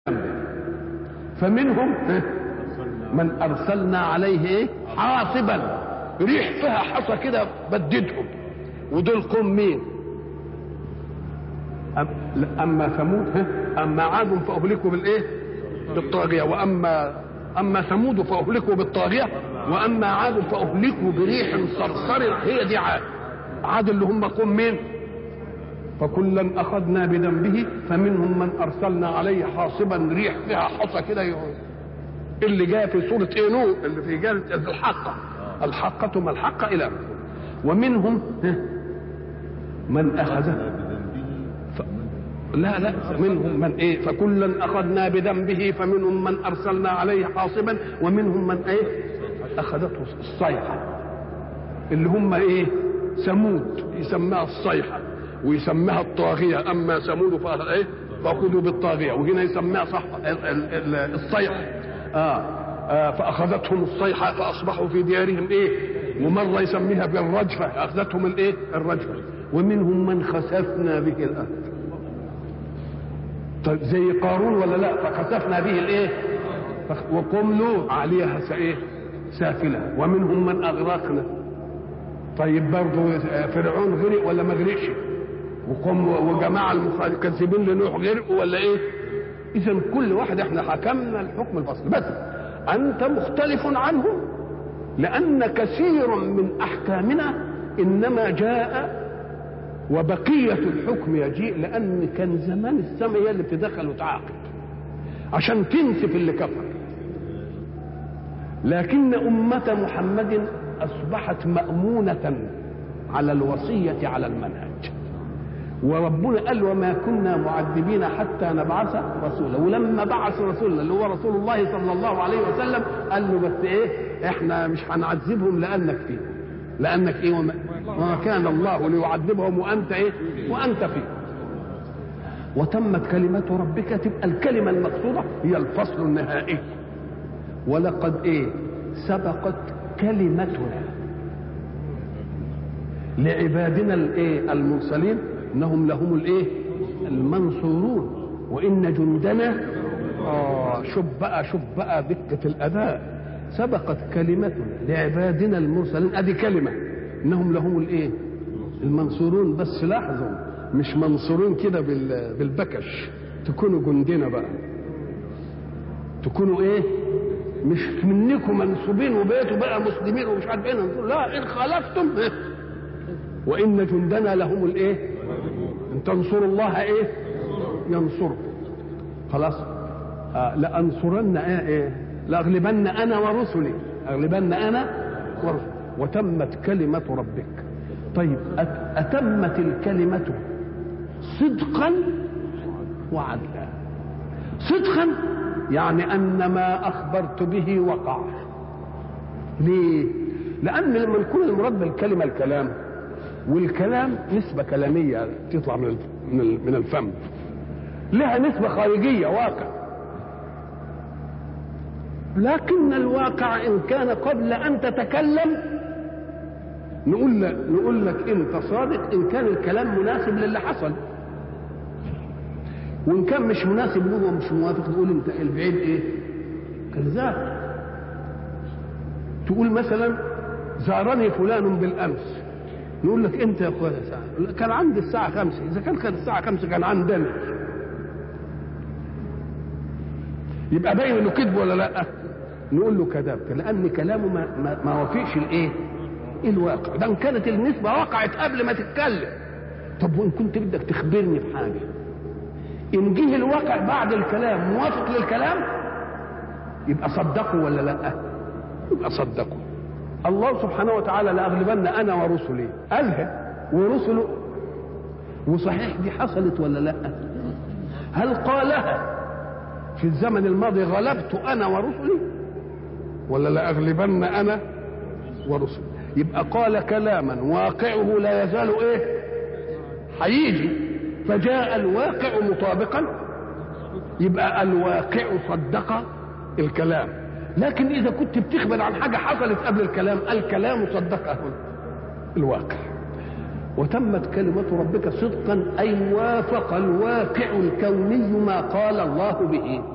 فمنهم من ارسلنا عليه ايه حاصبا ريح فيها حصى كده بددهم ودول قوم مين اما ثمود اما عاد فاهلكوا بالايه بالطاغيه واما اما ثمود فاهلكوا بالطاغيه واما عاد فاهلكوا بريح صرصر هي دي عاد عاد اللي هم قوم مين فكلا اخذنا بذنبه فمنهم من ارسلنا عليه حاصبا ريح فيها حصى كده اللي جاء في سوره ايه نور اللي في جاء الحقه الحقه ما الحقه الى ومنهم من اخذه ف... لا لا منهم من ايه فكلا اخذنا بذنبه فمنهم من ارسلنا عليه حاصبا ومنهم من ايه اخذته الصيحه اللي هم ايه ثمود يسماها الصيحه ويسميها الطاغية أما ثمود فإيه فأخذوا بالطاغية وهنا يسميها صح الصيحة آه. آه فأخذتهم الصيحة فأصبحوا في ديارهم إيه ومرة يسميها بالرجفة أخذتهم الإيه الرجفة ومنهم من خسفنا به الأرض طيب زي قارون ولا لا فخسفنا به الإيه وقوم لوط عليها إيه سافلة ومنهم من أغرقنا طيب برضه فرعون غرق ولا ما غرقش وقوم وجماعة المكذبين لنوح غرقوا ولا ايه اذا كل واحد احنا حكمنا الحكم الفصل بس انت مختلف عنه لان كثير من احكامنا انما جاء وبقية الحكم يجيء لان كان زمان السماء هي اللي بتدخل وتعاقب عشان تنسف اللي كفر لكن أمة محمد أصبحت مأمونة على الوصية على المنهج وربنا قال وما كنا معذبين حتى نبعث رسولا ولما بعث رسولنا اللي هو رسول الله صلى الله عليه وسلم قال له بس ايه احنا مش هنعذبهم لانك فيه لانك ايه وما, وما كان الله ليعذبهم وانت ايه وانت فيه وتمت كلمة ربك تبقى الكلمة المقصودة هي الفصل النهائي ولقد ايه سبقت كلمتنا لعبادنا الايه المرسلين انهم لهم الايه المنصورون وان جندنا اه شوف بقى شوف بقى دقه الاداء سبقت كلمتنا لعبادنا المرسلين ادي كلمه انهم لهم الايه المنصورون بس لاحظوا مش منصورون كده بالبكش تكونوا جندنا بقى تكونوا ايه مش منكم منسوبين وبيتوا بقى مسلمين ومش عارف ايه لا ان خالفتم وان جندنا لهم الايه ان تنصروا الله ايه ينصركم خلاص آه لانصرن ايه, إيه؟ لاغلبن انا ورسلي اغلبن انا ورسلي وتمت كلمه ربك طيب اتمت الكلمه صدقا وعدلا صدقا يعني ان ما اخبرت به وقع ليه لان لما يكون المراد بالكلمه الكلام والكلام نسبه كلاميه تطلع من من الفم لها نسبه خارجيه واقع لكن الواقع ان كان قبل ان تتكلم نقول لك نقول لك انت صادق ان كان الكلام مناسب للي حصل وان كان مش مناسب له ومش موافق تقول انت البعيد ايه كذاب تقول مثلا زارني فلان بالامس نقول لك انت يا اخويا ساعه كان عندي الساعه خمسة اذا كان كان الساعه خمسة كان عندنا يبقى باين انه كذب ولا لا نقول له كذبت لان كلامه ما, ما, ما وفيش الايه الواقع ده ان كانت النسبه وقعت قبل ما تتكلم طب وان كنت بدك تخبرني بحاجه ان جه الواقع بعد الكلام موافق للكلام يبقى صدقوا ولا لا يبقى صدقوا الله سبحانه وتعالى لاغلبن انا ورسلي قالها ورسله وصحيح دي حصلت ولا لا هل قالها في الزمن الماضي غلبت انا ورسلي ولا لاغلبن انا ورسلي يبقى قال كلاما واقعه لا يزال ايه هيجي فجاء الواقع مطابقا يبقى الواقع صدق الكلام لكن اذا كنت بتخبر عن حاجه حصلت قبل الكلام الكلام صدقه الواقع وتمت كلمة ربك صدقا أي وافق الواقع الكوني ما قال الله به